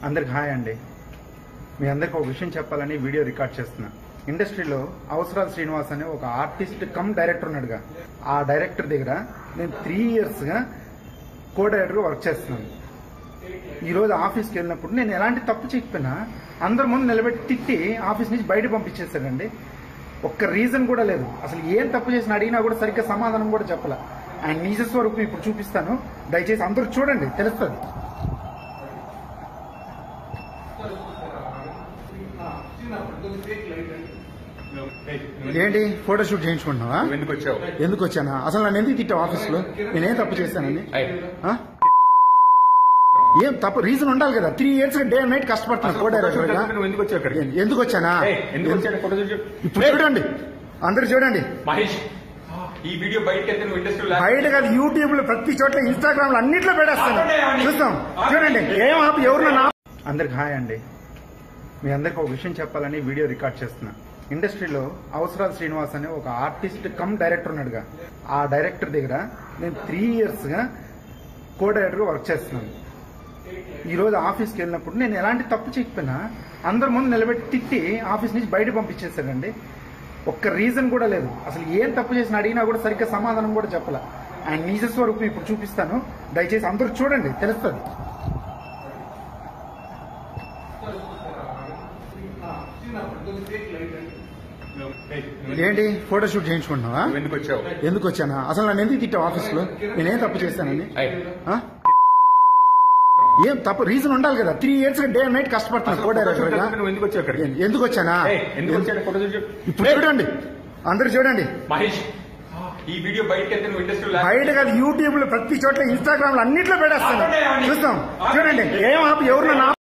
అందరికి హాయ్ అండి మీ అందరికి ఒక విషయం చెప్పాలని వీడియో రికార్డ్ చేస్తున్నా ఇండస్ట్రీలో అవసరాలు శ్రీనివాస్ అనే ఒక ఆర్టిస్ట్ కమ్ డైరెక్టర్ ఉన్నాడుగా ఆ డైరెక్టర్ దగ్గర నేను త్రీ ఇయర్స్గా కో డైరెక్టర్గా వర్క్ చేస్తున్నాను ఈ రోజు ఆఫీస్కి వెళ్ళినప్పుడు నేను ఎలాంటి తప్పు చేయకపోయినా అందరి ముందు నిలబెట్టి తిట్టి ఆఫీస్ నుంచి బయట పంపించేశారండి ఒక్క రీజన్ కూడా లేదు అసలు ఏం తప్పు చేసిన అడిగినా కూడా సరిగ్గా సమాధానం కూడా చెప్పలే ఆయన నిజ స్వరూపం ఇప్పుడు చూపిస్తాను దయచేసి అందరూ చూడండి తెలుస్తుంది ఏంటి ఫోటోషూట్ చేయించుకుంటున్నావా నువ్వు ఎందుకు వచ్చావు ఎందుకు వచ్చానా అసలు నన్ను ఎందుకు తిట్టావు ఆఫీస్లో నేనేం తప్పు చేశానండి ఏయ్, ఆ? ఏం తప్పు రీజన్ ఉండాలి కదా three years day and night కష్టపడుతున్నా కో డైరెక్టర్ గా నువ్వు ఎందుకు వచ్చావు ఇక్కడికి ఎందుకు వచ్చానా ఏయ్, ఎందుకు వచ్చాడు ఫోటో చూడు ఇప్పుడు చూడండి అందరు చూడండి మహేష్ ఈ వీడియో బయటకి వెళ్తే నువ్వు ఇండస్ట్రీ బయట కాదు యూట్యూబ్ లో ప్రతి చోట్ల ఇన్స్టాగ్రామ్ లో అన్నిట్లో పెట్టేస్తాను చూస్తాం చూడండి ఏం ఆపు ఎవరు నన్ను ఆపు- అందరికి హాయ్ అండి మీ అందరికి ఒక విషయం చెప్పాలని వీడియో రికార్డ్ చేస్తున్నా ఇండస్ట్రీలో అవసరాలు శ్రీనివాస్ అనే ఒక ఆర్టిస్ట్ కమ్ డైరెక్టర్ ఉన్నాడుగా ఆ డైరెక్టర్ దగ్గర నేను త్రీ ఇయర్స్ గా కో డైరెక్టర్ వర్క్ చేస్తున్నాను ఈ రోజు ఆఫీస్కి వెళ్ళినప్పుడు నేను ఎలాంటి తప్పు చేయకపోయినా అందరి ముందు నిలబెట్టి తిట్టి ఆఫీస్ నుంచి బయట పంపించేశారండి ఒక్క రీజన్ కూడా లేదు అసలు ఏం తప్పు చేసిన అడిగినా కూడా సరిగ్గా సమాధానం కూడా చెప్పలే ఆయన నిజ స్వరూపం ఇప్పుడు చూపిస్తాను దయచేసి అందరూ చూడండి తెలుస్తుంది ఏంటి ఫోటోషూట్ చేయించుకుంటున్నావా నువ్వు ఎందుకు వచ్చావు ఎందుకు వచ్చానా అసలు నన్ను ఎందుకు తిట్టావు ఆఫీస్లో నేనేం తప్పు చేశానండి ఏయ్, ఆ? ఏం తప్పు రీజన్ ఉండాలి కదా three years day and night కష్టపడుతున్నా కో డైరెక్టర్ గా నువ్వు ఎందుకు వచ్చావు ఇక్కడికి ఎందుకు వచ్చానా ఏయ్, ఎందుకు వచ్చాడు ఫోటో చూడు ఇప్పుడు చూడండి అందరు చూడండి మహేష్ ఈ వీడియో బయటకి వెళ్తే నువ్వు ఇండస్ట్రీ బయట కాదు యూట్యూబ్ లో ప్రతి చోట్ల ఇన్స్టాగ్రామ్ లో అన్నిట్లో పెట్టేస్తాను చూస్తాం చూడండి ఏం ఆపు ఎవరు నన్ను ఆపు-